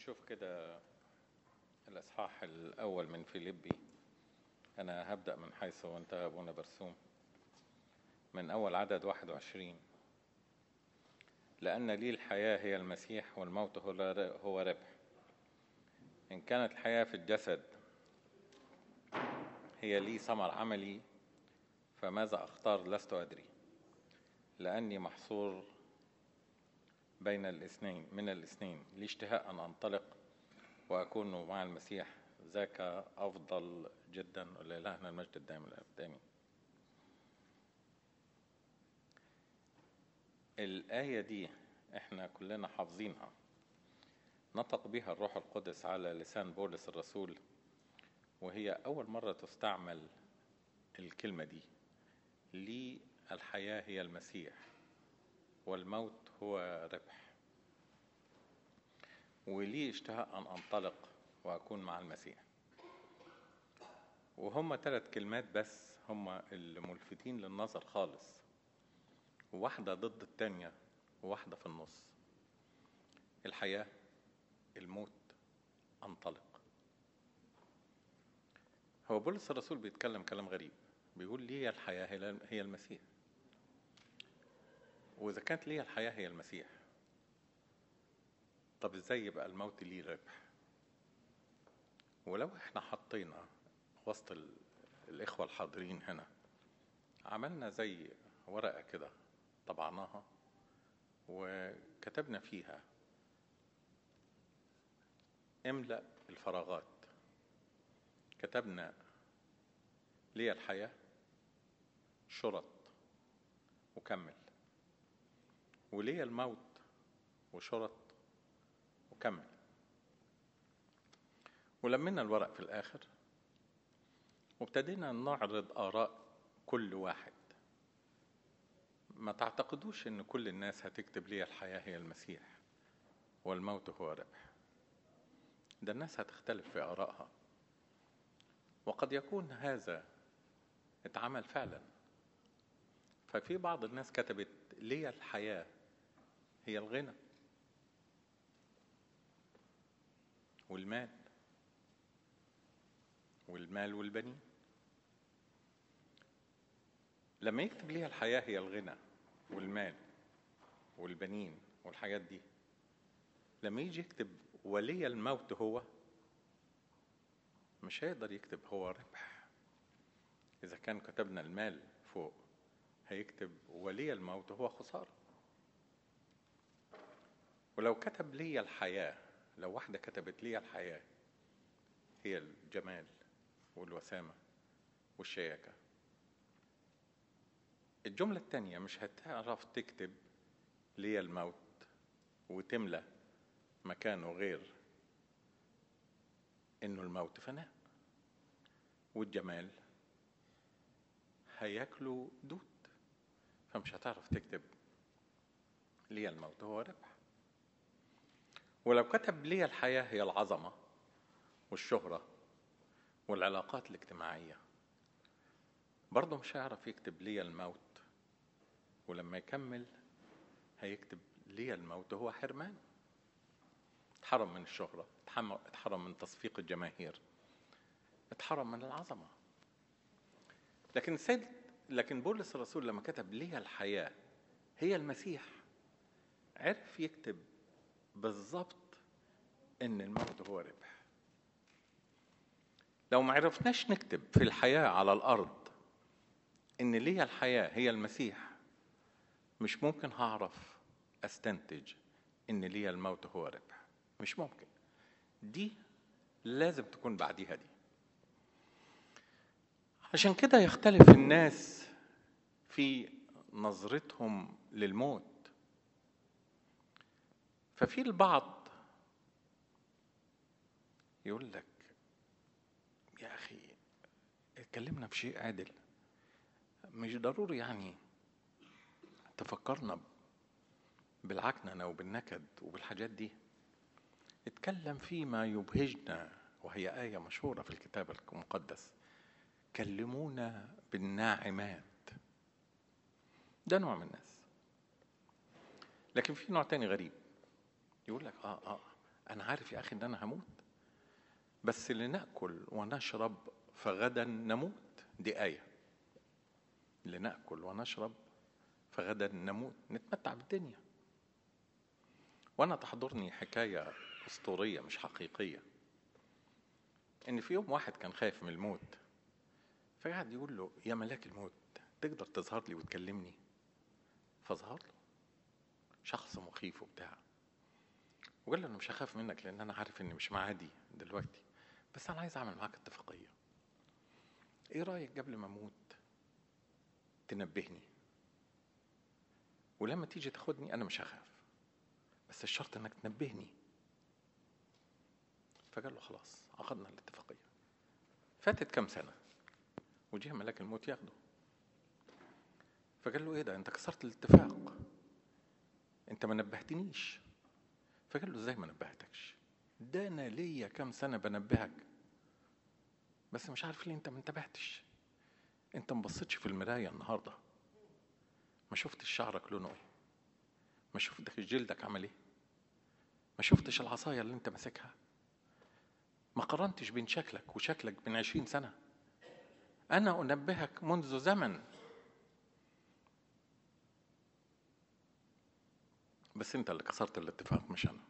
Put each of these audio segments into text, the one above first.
نشوف كده الإصحاح الأول من فيليبي أنا هبدأ من حيث وانتهى أبونا برسوم من أول عدد 21 لأن لي الحياة هي المسيح والموت هو هو ربح إن كانت الحياة في الجسد هي لي ثمر عملي فماذا أختار لست أدري لأني محصور بين الاثنين من الاثنين لي اشتهاء أن أنطلق وأكون مع المسيح ذاك أفضل جدا ولإلهنا المجد الدائم الأبداني الآية دي احنا كلنا حافظينها نطق بها الروح القدس على لسان بولس الرسول وهي أول مرة تستعمل الكلمة دي لي الحياة هي المسيح والموت هو ربح ولي اشتهاء أن أنطلق وأكون مع المسيح وهم ثلاث كلمات بس هم الملفتين للنظر خالص وواحدة ضد التانية وواحدة في النص الحياة الموت أنطلق هو بولس الرسول بيتكلم كلام غريب بيقول لي الحياة هي المسيح وإذا كانت لي الحياة هي المسيح طب إزاي يبقى الموت ليه ربح ولو إحنا حطينا وسط الإخوة الحاضرين هنا عملنا زي ورقة كده طبعناها وكتبنا فيها املأ الفراغات كتبنا لي الحياة شرط وكمل ولي الموت وشرط وكمل ولمينا الورق في الآخر وابتدينا نعرض آراء كل واحد ما تعتقدوش ان كل الناس هتكتب لي الحياة هي المسيح والموت هو ربح ده الناس هتختلف في آرائها وقد يكون هذا اتعمل فعلا ففي بعض الناس كتبت لي الحياة هي الغنى والمال والمال والبنين لما يكتب لي الحياة هي الغنى والمال والبنين والحاجات دي لما يجي يكتب ولي الموت هو مش هيقدر يكتب هو ربح إذا كان كتبنا المال فوق هيكتب ولي الموت هو خسارة ولو كتب لي الحياة لو واحدة كتبت لي الحياة هي الجمال والوسامة والشياكة الجملة التانية مش هتعرف تكتب لي الموت وتملى مكانه غير انه الموت فناء والجمال هياكلوا دود فمش هتعرف تكتب لي الموت هو ربح ولو كتب لي الحياة هي العظمة والشهرة والعلاقات الاجتماعية برضه مش هيعرف يكتب لي الموت ولما يكمل هيكتب لي الموت هو حرمان اتحرم من الشهرة اتحرم من تصفيق الجماهير اتحرم من العظمة لكن السيد لكن بولس الرسول لما كتب لي الحياة هي المسيح عرف يكتب بالظبط ان الموت هو ربح لو ما عرفناش نكتب في الحياة على الأرض إن لي الحياة هي المسيح مش ممكن هعرف أستنتج إن لي الموت هو ربح مش ممكن دي لازم تكون بعديها دي عشان كده يختلف الناس في نظرتهم للموت ففي البعض يقول لك يا أخي اتكلمنا في شيء عادل مش ضروري يعني تفكرنا بالعكننة وبالنكد وبالحاجات دي اتكلم فيما يبهجنا وهي آية مشهورة في الكتاب المقدس كلمونا بالناعمات ده نوع من الناس لكن في نوع تاني غريب يقول لك اه اه انا عارف يا اخي ان انا هموت بس لناكل ونشرب فغدا نموت دي ايه لناكل ونشرب فغدا نموت نتمتع بالدنيا وانا تحضرني حكايه اسطوريه مش حقيقيه ان في يوم واحد كان خايف من الموت فقعد يقول له يا ملاك الموت تقدر تظهر لي وتكلمني فظهر له شخص مخيف وبتاع وقال له انا مش هخاف منك لان انا عارف اني مش معادي دلوقتي بس انا عايز اعمل معاك اتفاقيه ايه رايك قبل ما اموت تنبهني ولما تيجي تاخدني انا مش هخاف بس الشرط انك تنبهني فقال له خلاص عقدنا الاتفاقيه فاتت كام سنه وجه ملاك الموت ياخده فقال له ايه ده انت كسرت الاتفاق انت ما نبهتنيش فقال له ازاي ما نبهتكش ده انا ليا كام سنه بنبهك بس مش عارف ليه انت ما انتبهتش انت ما بصيتش في المرايه النهارده ما شفتش شعرك لونه ايه ما شفتش جلدك عمل ايه ما شفتش العصايه اللي انت ماسكها ما قارنتش بين شكلك وشكلك من عشرين سنه انا انبهك منذ زمن بس انت اللي كسرت الاتفاق مش انا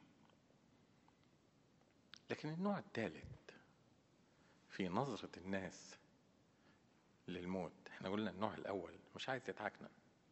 لكن النوع الثالث في نظرة الناس للموت احنا قلنا النوع الاول مش عايز يتعكنن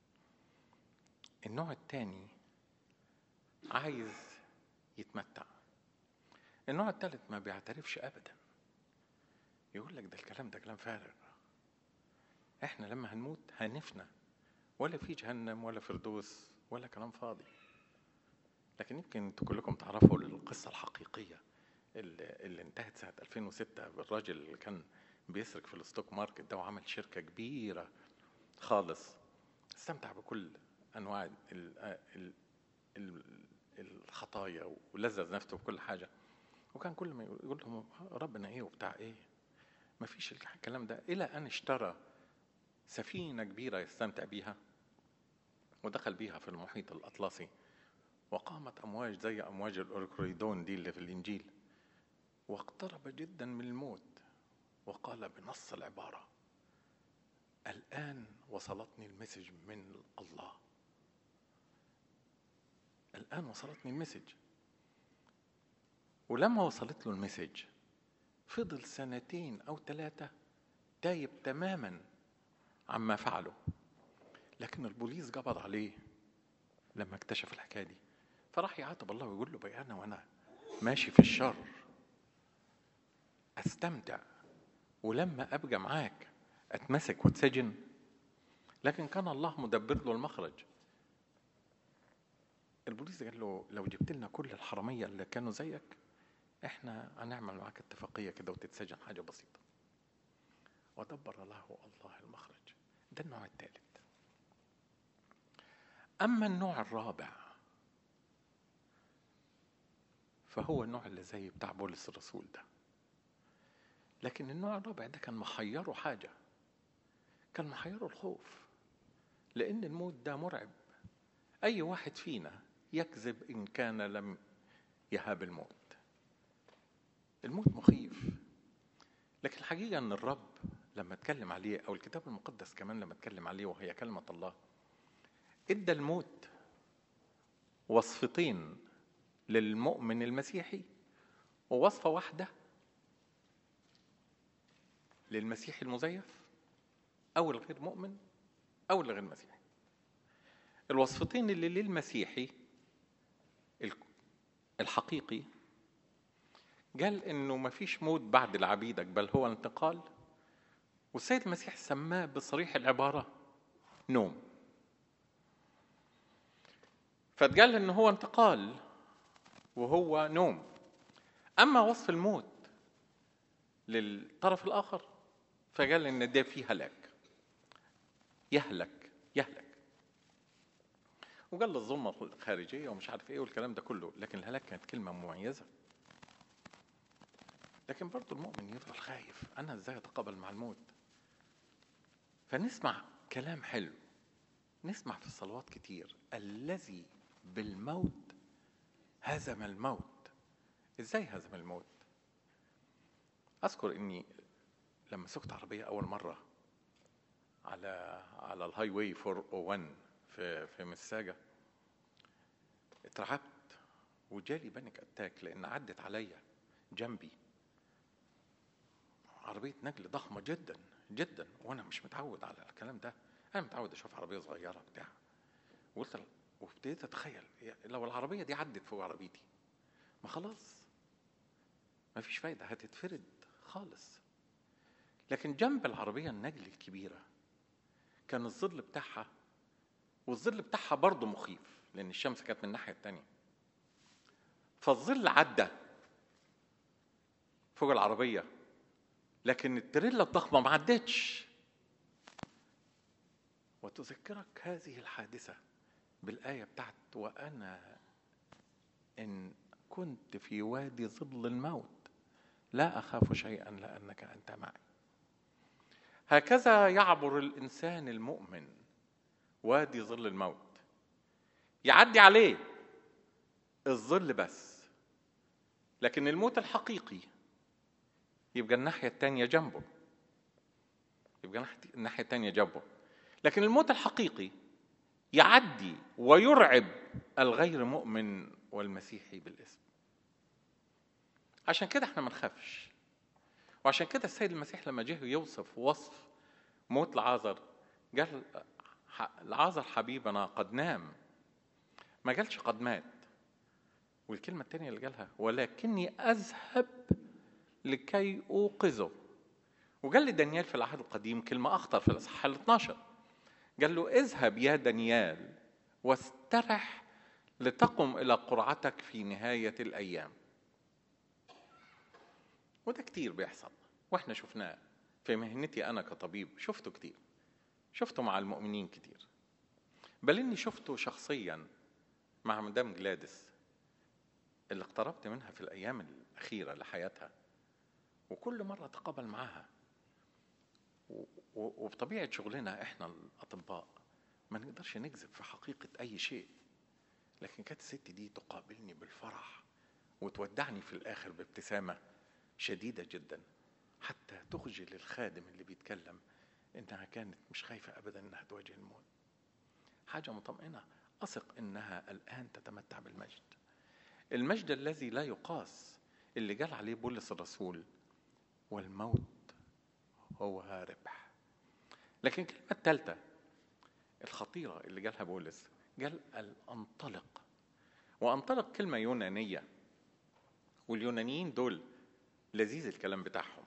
النوع الثاني عايز يتمتع النوع الثالث ما بيعترفش ابدا يقول لك ده الكلام ده كلام فارغ احنا لما هنموت هنفنى ولا في جهنم ولا فردوس ولا كلام فاضي لكن يمكن انتوا كلكم تعرفوا القصه الحقيقيه اللي, اللي انتهت سنه 2006 بالراجل اللي كان بيسرق في الستوك ماركت ده وعمل شركه كبيره خالص استمتع بكل انواع ال ال ال الخطايا ولذذ نفسه بكل حاجه وكان كل ما يقول لهم ربنا ايه وبتاع ايه ما فيش الكلام ده الى ان اشترى سفينه كبيره يستمتع بيها ودخل بيها في المحيط الاطلسي وقامت امواج زي امواج الاوركريدون دي اللي في الانجيل واقترب جدا من الموت وقال بنص العباره الان وصلتني المسج من الله الان وصلتني المسج ولما وصلت له المسج فضل سنتين او ثلاثه تايب تماما عما فعله لكن البوليس قبض عليه لما اكتشف الحكايه دي فراح يعاتب الله ويقول له بقى انا وانا ماشي في الشر استمتع ولما ابقى معاك اتمسك واتسجن لكن كان الله مدبر له المخرج البوليس قال له لو جبت لنا كل الحراميه اللي كانوا زيك احنا هنعمل معاك اتفاقيه كده وتتسجن حاجه بسيطه ودبر له الله المخرج ده النوع الثالث اما النوع الرابع فهو النوع اللي زي بتاع بولس الرسول ده لكن النوع الرابع ده كان محيره حاجه كان محيره الخوف لان الموت ده مرعب اي واحد فينا يكذب ان كان لم يهاب الموت الموت مخيف لكن الحقيقه ان الرب لما اتكلم عليه او الكتاب المقدس كمان لما اتكلم عليه وهي كلمه الله ادى الموت وصفتين للمؤمن المسيحي ووصفه واحده للمسيحي المزيف او الغير مؤمن او الغير مسيحي الوصفتين اللي للمسيحي الحقيقي قال انه ما فيش موت بعد العبيدك بل هو انتقال والسيد المسيح سماه بصريح العبارة نوم فتقال ان هو انتقال وهو نوم اما وصف الموت للطرف الاخر فقال ان ده فيه هلاك يهلك يهلك وقال الظلمه الخارجيه ومش عارف ايه والكلام ده كله لكن الهلاك كانت كلمه مميزه لكن برضه المؤمن يفضل خايف انا ازاي اتقابل مع الموت فنسمع كلام حلو نسمع في الصلوات كتير الذي بالموت هزم الموت ازاي هزم الموت اذكر اني لما سكت عربيه اول مره على على الهاي واي 401 في في مساجة اترعبت وجالي بانيك اتاك لان عدت عليا جنبي عربيه نقل ضخمه جدا جدا وانا مش متعود على الكلام ده انا متعود اشوف عربيه صغيره بتاع وقلت وابتديت اتخيل لو العربيه دي عدت فوق عربيتي ما خلاص ما فيش فايده هتتفرد خالص لكن جنب العربيه النجل الكبيره كان الظل بتاعها والظل بتاعها برضه مخيف لان الشمس كانت من الناحيه التانيه فالظل عدى فوق العربيه لكن التريلا الضخمه ما عدتش وتذكرك هذه الحادثه بالايه بتاعت وانا ان كنت في وادي ظل الموت لا اخاف شيئا لانك انت معي هكذا يعبر الانسان المؤمن وادي ظل الموت يعدي عليه الظل بس لكن الموت الحقيقي يبقى الناحية التانية جنبه يبقى الناحية التانية جنبه لكن الموت الحقيقي يعدي ويرعب الغير مؤمن والمسيحي بالاسم عشان كده احنا ما نخافش وعشان كده السيد المسيح لما جه يوصف وصف موت العازر قال العازر حبيبنا قد نام ما قالش قد مات والكلمة الثانية اللي قالها ولكني أذهب لكي أوقظه وقال لدانيال في العهد القديم كلمة أخطر في الإصحاح ال 12 قال له اذهب يا دانيال واسترح لتقم إلى قرعتك في نهاية الأيام وده كتير بيحصل واحنا شفناه في مهنتي انا كطبيب شفته كتير شفته مع المؤمنين كتير بل اني شفته شخصيا مع مدام جلادس اللي اقتربت منها في الايام الاخيره لحياتها وكل مره اتقابل معاها وبطبيعه شغلنا احنا الاطباء ما نقدرش نكذب في حقيقه اي شيء لكن كانت الست دي تقابلني بالفرح وتودعني في الاخر بابتسامه شديدة جدا حتى تخجل الخادم اللي بيتكلم انها كانت مش خايفة ابدا انها تواجه الموت حاجة مطمئنة اثق انها الان تتمتع بالمجد المجد الذي لا يقاس اللي قال عليه بولس الرسول والموت هو ربح لكن الكلمة الثالثة الخطيرة اللي قالها بولس قال الانطلق وانطلق كلمة يونانية واليونانيين دول لذيذ الكلام بتاعهم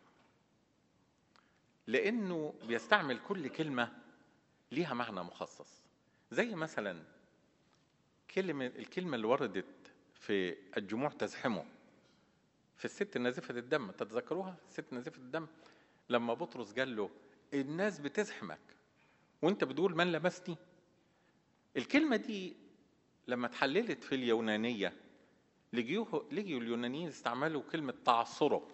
لانه بيستعمل كل كلمه ليها معنى مخصص زي مثلا كلمه الكلمه اللي وردت في الجموع تزحمه في الست نازفه الدم تتذكروها الست نازفه الدم لما بطرس قال له الناس بتزحمك وانت بتقول من لمسني الكلمه دي لما اتحللت في اليونانيه لجيوه لجيوا اليونانيين استعملوا كلمه تعصره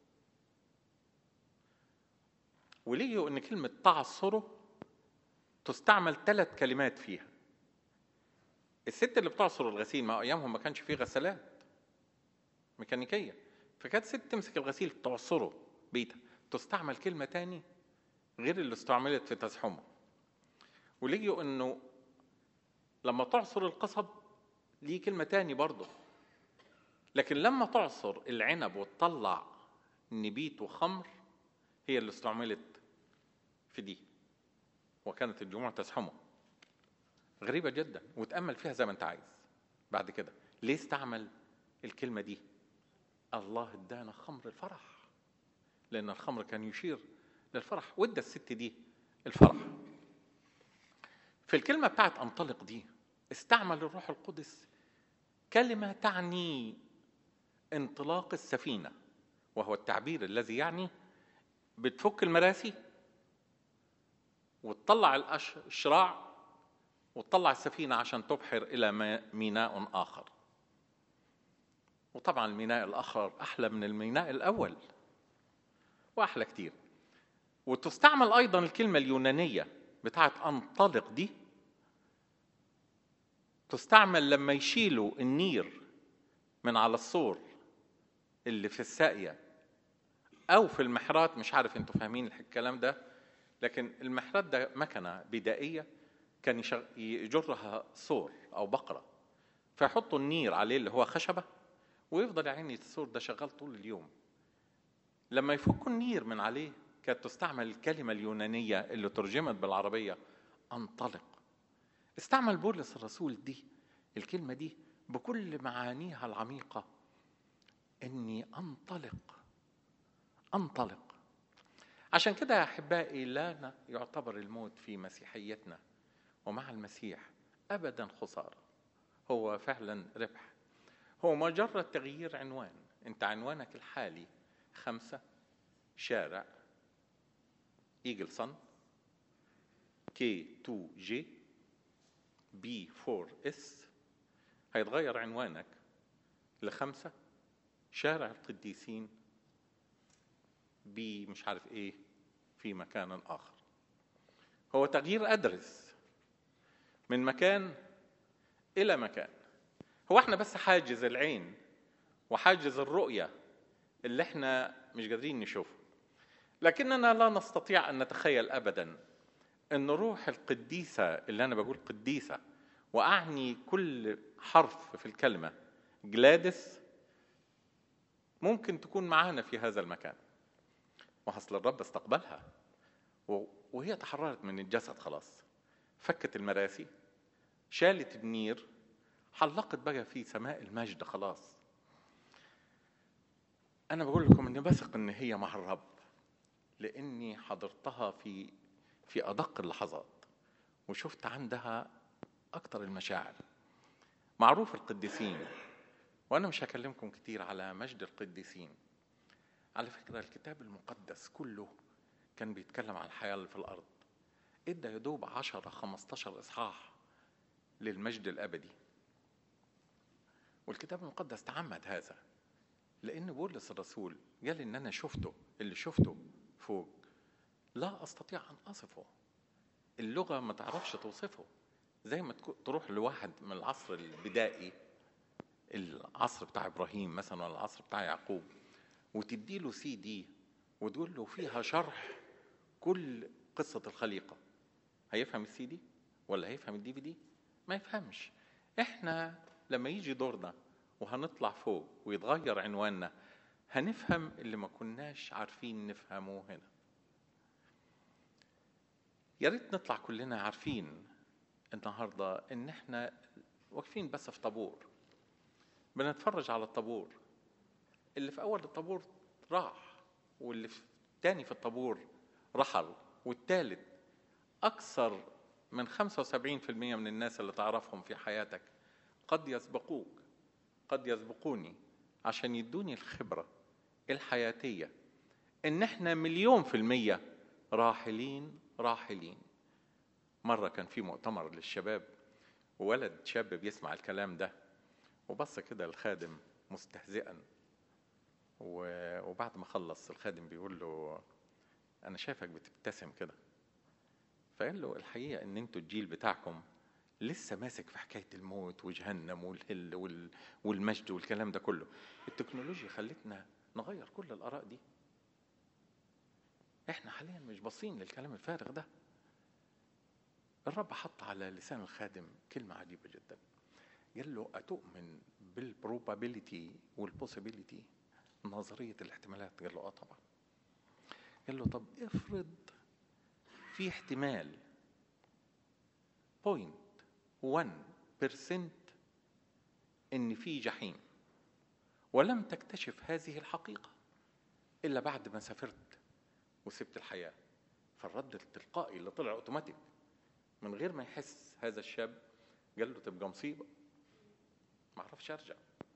ولقيوا ان كلمه تعصره تستعمل ثلاث كلمات فيها الست اللي بتعصر الغسيل ما ايامهم ما كانش فيه غسالات ميكانيكيه فكانت ست تمسك الغسيل تعصره بيتها تستعمل كلمه تاني غير اللي استعملت في تزحمه ولقيوا انه لما تعصر القصب ليه كلمه تاني برضه لكن لما تعصر العنب وتطلع نبيت وخمر هي اللي استعملت في دي وكانت الجموع تزحمه غريبة جدا وتأمل فيها زي ما أنت عايز بعد كده ليه استعمل الكلمة دي الله ادانا خمر الفرح لأن الخمر كان يشير للفرح وادى الست دي الفرح في الكلمة بتاعت أنطلق دي استعمل الروح القدس كلمة تعني انطلاق السفينة وهو التعبير الذي يعني بتفك المراسي وتطلع الشراع وتطلع السفينة عشان تبحر إلى ميناء آخر وطبعا الميناء الآخر أحلى من الميناء الأول وأحلى كتير وتستعمل أيضا الكلمة اليونانية بتاعت أنطلق دي تستعمل لما يشيلوا النير من على السور اللي في الساقيه او في المحرات مش عارف انتوا فاهمين الكلام ده لكن المحرات ده مكنه بدائيه كان يجرها ثور او بقره فيحطوا النير عليه اللي هو خشبه ويفضل يا عيني الثور ده شغال طول اليوم لما يفكوا النير من عليه كانت تستعمل الكلمه اليونانيه اللي ترجمت بالعربيه انطلق استعمل بولس الرسول دي الكلمه دي بكل معانيها العميقه اني انطلق انطلق عشان كده يا احبائي لا يعتبر الموت في مسيحيتنا ومع المسيح ابدا خساره هو فعلا ربح هو مجرد تغيير عنوان انت عنوانك الحالي خمسة شارع ايجل صن كي 2 جي بي 4 اس هيتغير عنوانك لخمسة شارع القديسين بي مش عارف ايه في مكان اخر هو تغيير ادرس من مكان الى مكان هو احنا بس حاجز العين وحاجز الرؤيه اللي احنا مش قادرين نشوفه لكننا لا نستطيع ان نتخيل ابدا ان روح القديسه اللي انا بقول قديسه واعني كل حرف في الكلمه جلادس ممكن تكون معانا في هذا المكان وحصل الرب استقبلها وهي تحررت من الجسد خلاص فكت المراسي شالت النير حلقت بقى في سماء المجد خلاص انا بقول لكم اني بثق ان هي مع الرب لاني حضرتها في في ادق اللحظات وشفت عندها اكتر المشاعر معروف القديسين وانا مش هكلمكم كتير على مجد القديسين على فكرة الكتاب المقدس كله كان بيتكلم عن الحياة اللي في الأرض ادى يدوب عشرة خمستاشر إصحاح للمجد الأبدي والكتاب المقدس تعمد هذا لأن بولس الرسول قال إن أنا شفته اللي شفته فوق لا أستطيع أن أصفه اللغة ما تعرفش توصفه زي ما تروح لواحد من العصر البدائي العصر بتاع إبراهيم مثلا ولا العصر بتاع يعقوب وتدي له سي دي وتقول له فيها شرح كل قصة الخليقة هيفهم السي دي ولا هيفهم الدي في دي ما يفهمش احنا لما يجي دورنا وهنطلع فوق ويتغير عنواننا هنفهم اللي ما كناش عارفين نفهمه هنا يا ريت نطلع كلنا عارفين النهارده ان احنا واقفين بس في طابور بنتفرج على الطابور اللي في اول الطابور راح واللي في الثاني في الطابور رحل والثالث اكثر من 75% من الناس اللي تعرفهم في حياتك قد يسبقوك قد يسبقوني عشان يدوني الخبره الحياتيه ان احنا مليون في الميه راحلين راحلين مره كان في مؤتمر للشباب وولد شاب بيسمع الكلام ده وبص كده الخادم مستهزئا وبعد ما خلص الخادم بيقول له انا شايفك بتبتسم كده فقال له الحقيقه ان انتوا الجيل بتاعكم لسه ماسك في حكايه الموت وجهنم والهل والمجد والكلام ده كله التكنولوجيا خلتنا نغير كل الاراء دي احنا حاليا مش باصين للكلام الفارغ ده الرب حط على لسان الخادم كلمه عجيبه جدا قال له اتؤمن بالبروبابيليتي والبوسيبيليتي نظرية الاحتمالات قال له اه طبعا قال له طب افرض في احتمال بوينت 1% ان في جحيم ولم تكتشف هذه الحقيقة إلا بعد ما سافرت وسبت الحياة فالرد التلقائي اللي طلع اوتوماتيك من غير ما يحس هذا الشاب قال له تبقى مصيبة ما اعرفش ارجع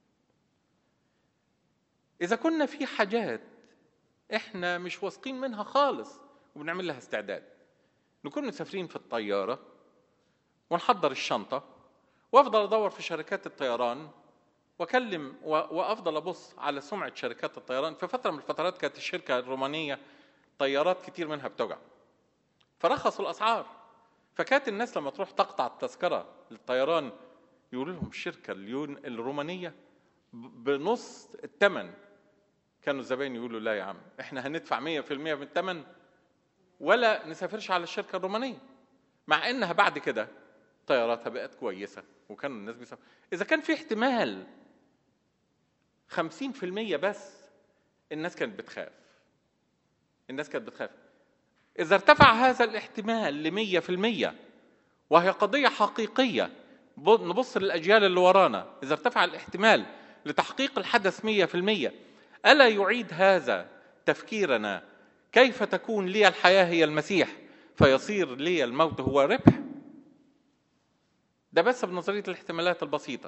إذا كنا في حاجات إحنا مش واثقين منها خالص وبنعمل لها استعداد نكون مسافرين في الطيارة ونحضر الشنطة وأفضل أدور في شركات الطيران وأكلم وأفضل أبص على سمعة شركات الطيران في فترة من الفترات كانت الشركة الرومانية طيارات كتير منها بتوجع فرخصوا الأسعار فكانت الناس لما تروح تقطع التذكرة للطيران يقولوا لهم الشركة اليون الرومانية بنص الثمن كانوا الزبائن يقولوا لا يا عم احنا هندفع 100% من الثمن ولا نسافرش على الشركه الرومانيه مع انها بعد كده طياراتها بقت كويسه وكانوا الناس بيسافروا اذا كان في احتمال 50% بس الناس كانت بتخاف الناس كانت بتخاف إذا ارتفع هذا الاحتمال لمية في المية وهي قضية حقيقية نبص للأجيال اللي ورانا إذا ارتفع الاحتمال لتحقيق الحدث مية في المية ألا يعيد هذا تفكيرنا كيف تكون لي الحياة هي المسيح فيصير لي الموت هو ربح ده بس بنظرية الاحتمالات البسيطة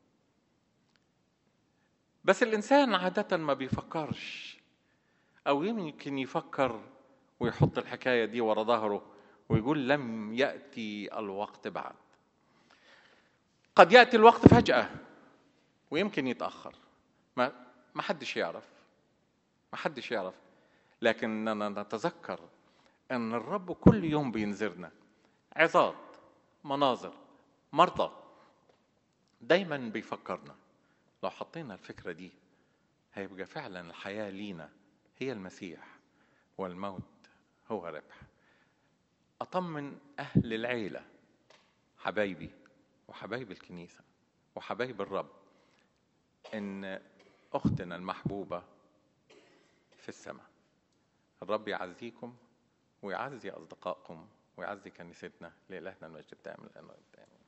بس الإنسان عادة ما بيفكرش أو يمكن يفكر ويحط الحكاية دي ورا ظهره ويقول لم يأتي الوقت بعد قد يأتي الوقت فجأة ويمكن يتأخر ما ما حدش يعرف ما حدش يعرف لكننا نتذكر أن الرب كل يوم بينذرنا عظات مناظر مرضى دايما بيفكرنا لو حطينا الفكرة دي هيبقى فعلا الحياة لينا هي المسيح والموت هو ربح أطمن أهل العيلة حبايبي وحبايب الكنيسة وحبايب الرب إن أختنا المحبوبة في السماء الرب يعزيكم ويعزي أصدقائكم ويعزي كنيستنا لإلهنا المجد الدائم الآن والدائم